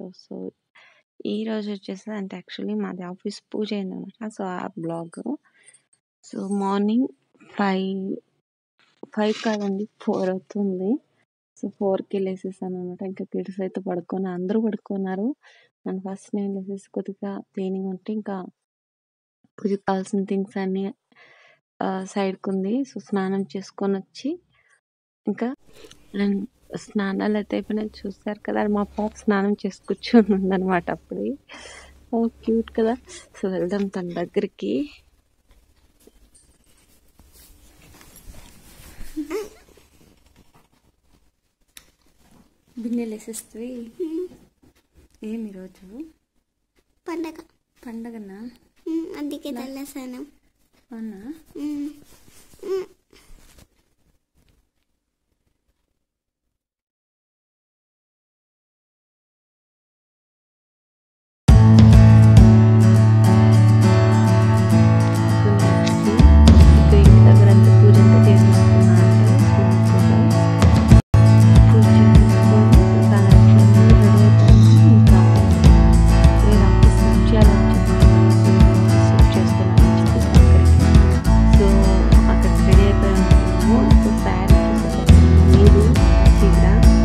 So ఈరోజు వచ్చేసి అంటే యాక్చువల్లీ మాది ఆఫీస్ పూజ అయిందనమాట సో ఆ blog so morning five five కాదండి ఫోర్ అవుతుంది సో ఫోర్కి లేసేసాను అనమాట ఇంకా కిడ్స్ అయితే పడుకొని అందరూ పడుకున్నారు అండ్ ఫస్ట్ నేను లేసేసి కొద్దిగా క్లీనింగ్ ఉంటే ఇంకా పూజకి కావాల్సిన థింగ్స్ అన్నీ సైడ్కి ఉంది సో స్నానం చేసుకొని వచ్చి ఇంకా అండ్ స్నానాలు అయితే అయిపోయినాయి చూస్తారు కదా మా పాప స్నానం చేసి కూర్చొని ఉందన్నమాట అప్పుడే ఓ క్యూట్ కదా సో వెళ్దాం తన దగ్గరికి బిన్నెలు వేసేస్తే ఏమి ఈరోజు పండగ పండగనా ఉమ్, అందుకే తెల్లసానం అవునా ఇంకా ఇంటి దగ్గర అంతా పూజ అంతా చేసేసుకున్నా పూజ చేసేసుకొని సాయంత్రం రెడీ అయిపోయాను ఇంకా నేను ఆఫీస్ నుంచి అలా షిఫ్ట్ చేస్తున్నాను అని చెప్పేసి అక్కడికి సో అక్కడికి రెడీ అయిపోయాను సో శారీ మీరు చీర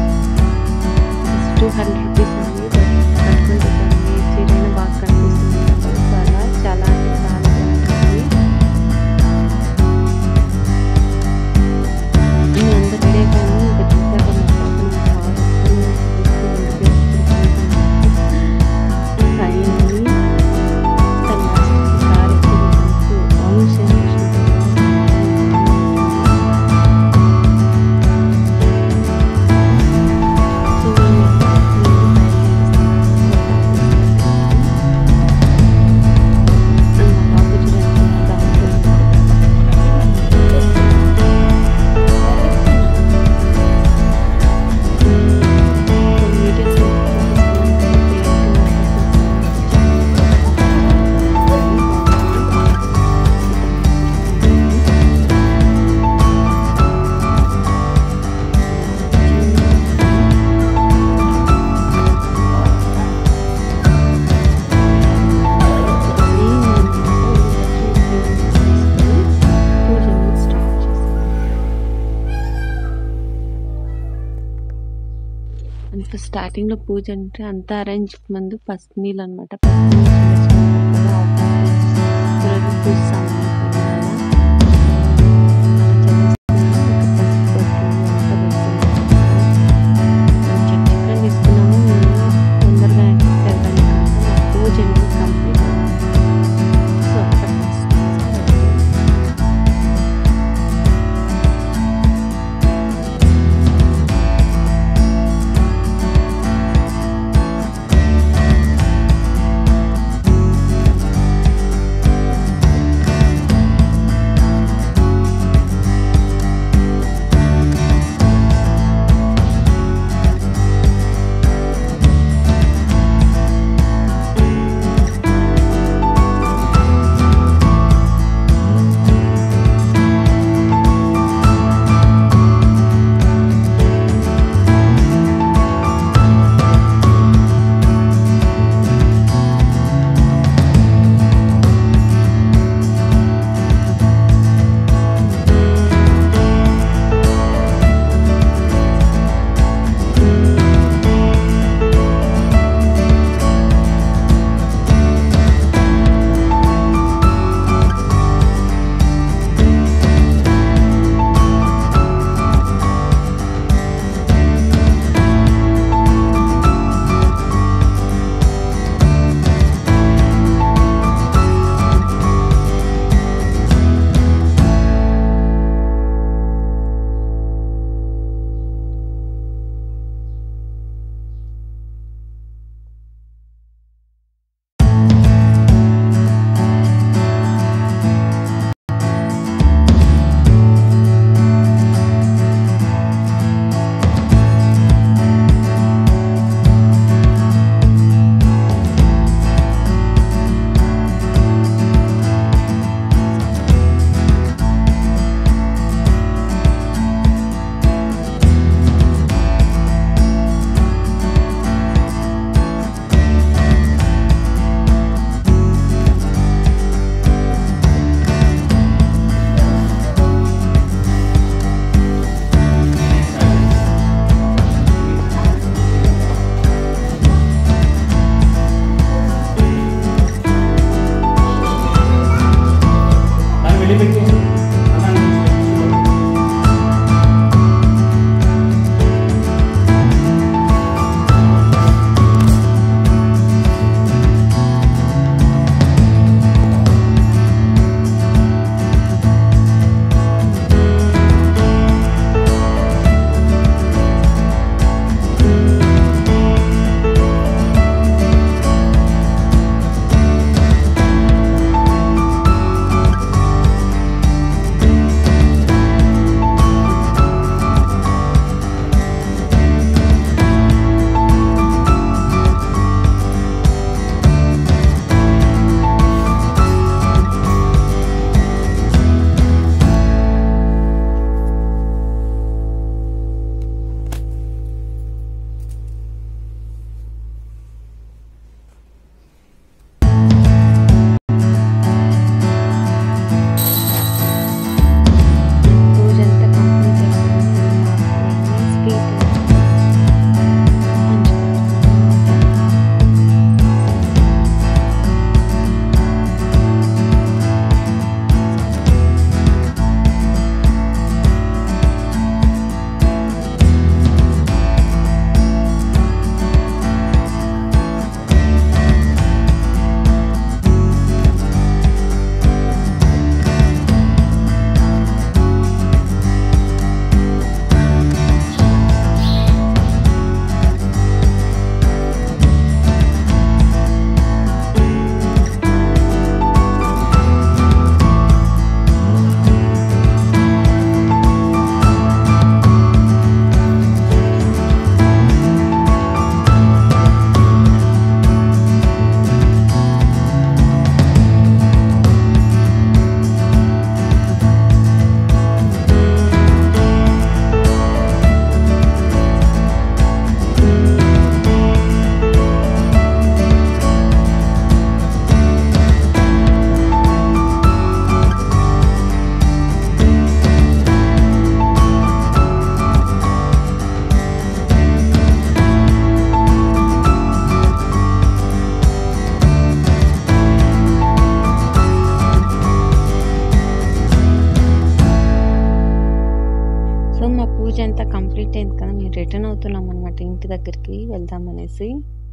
టూ హండ్రెడ్ రూపీస్ ఉంది బట్ కట్టుకుంటే ఏ చీరైనా బాగా కనిపిస్తుంది సో అలా చాలా అంటే చాలా బాగుంటుంది నేను అందరు రెడీ అయిపోయాను ఇంకా చూసాక మా పాపని ఫైనల్లీ తన సారీ ఆల్మోస్ట్ అంత స్టార్టింగ్ లో పూజ అంటే అంత అరేంజ్ ముందు పసుపు నీళ్ళు అనమాట పసుపు నీళ్ళు చేసుకుంటారు కదా ఆ పసుపు రోజు పూజ సామాన్లు పైన అలా. అలా చేసేసుకున్నాము. ఇంకా పసుపు బొట్లు అంతా పెడుతున్నాము. మనం చక్కగా తీసుకున్నాము మేము తొందరగా వెళ్ళడానికి మా పూజ అనేది కంప్లీట్ సో అక్కడ పసుపు టెంపుల్కి వెళ్దామనేసి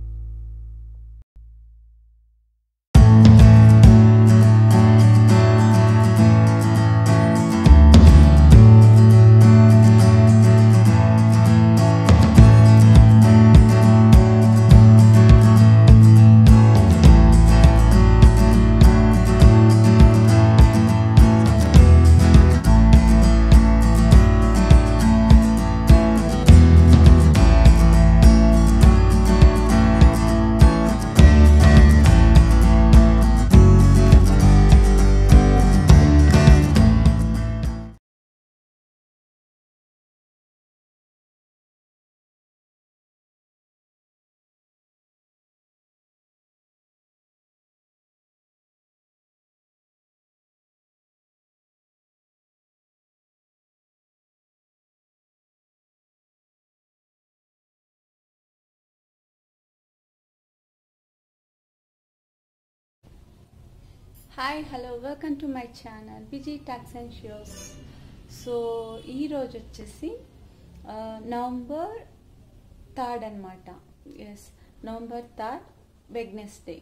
hi hello welcome to my channel Vijay talks and shows so ఈరోజు వచ్చేసి ఆ, నవంబర్ థర్డ్ అనమాట yes November third Wednesday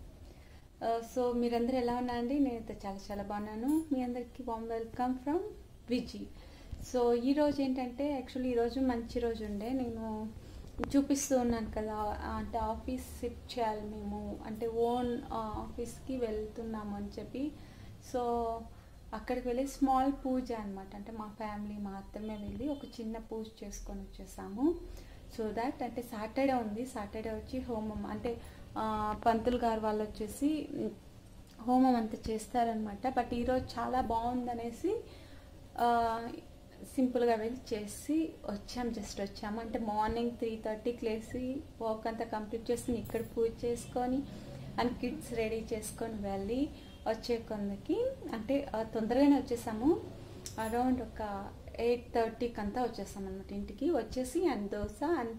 so మీరందరూ ఎలా ఉన్నారండి నేనైతే చాలా చాలా బాగున్నాను మీ అందరికీ warm welcome from Viji so ఈరోజు ఏంటంటే యాక్చువల్లీ ఈరోజు మంచి రోజు ఉండే నేను చూపిస్తూ ఉన్నాను కదా అంటే ఆఫీస్ షిఫ్ట్ చేయాలి మేము అంటే ఓన్ ఆఫీస్కి వెళ్తున్నాము అని చెప్పి సో అక్కడికి వెళ్ళి స్మాల్ పూజ అనమాట అంటే మా ఫ్యామిలీ మాత్రమే వెళ్ళి ఒక చిన్న పూజ చేసుకొని వచ్చేసాము సో దాట్ అంటే సాటర్డే ఉంది సాటర్డే వచ్చి హోమం అంటే ఆ, పంతులు గారు వాళ్ళు వచ్చేసి ఉమ్, హోమం అంతా చేస్తారనమాట బట్ ఈరోజు చాలా బాగుందనేసి ఆ, సింపుల్గా వెళ్ళి చేసి వచ్చాం జస్ట్ వచ్చాము అంటే మార్నింగ్ త్రీ థర్టీకి లేసి వర్క్ అంతా కంప్లీట్ చేసి ఇక్కడ పూజ చేసుకొని అండ్ కిడ్స్ రెడీ చేసుకొని వెళ్ళి వచ్చే కొందకి అంటే ఆ, తొందరగానే వచ్చేసాము అరౌండ్ ఒక ఎయిట్ థర్టీకి అంతా వచ్చేసాం అనమాట ఇంటికి వచ్చేసి అండ్ దోశ అండ్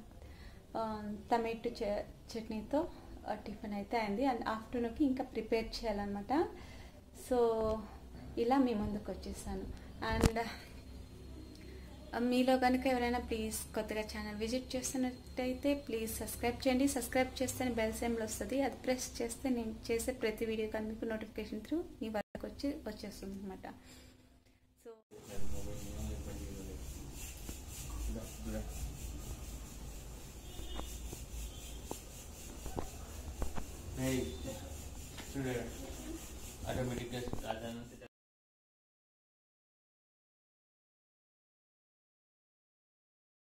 టమాటో చ- చట్నీతో ఆ, టిఫిన్ అయితే అయింది అండ్ ఆఫ్టర్నూన్కి ఇంకా ప్రిపేర్ చేయాలన్నమాట సో ఇలా మీ ముందుకు వచ్చేసాను అండ్ మీలో కనుక ఎవరైనా ప్లీజ్ కొత్తగా ఛానల్ విజిట్ చేస్తున్నట్టయితే ప్లీజ్ సబ్స్క్రైబ్ చేయండి సబ్స్క్రైబ్ చేస్తేనే బెల్ సింబల్ వస్తుంది అది ప్రెస్ చేస్తే నేను చేసే ప్రతి వీడియో కానీ మీకు నోటిఫికేషన్ త్రూ మీ వరకు వచ్చి వచ్చేస్తుంది అనమాట సో नहीं आटोमेटिक आधार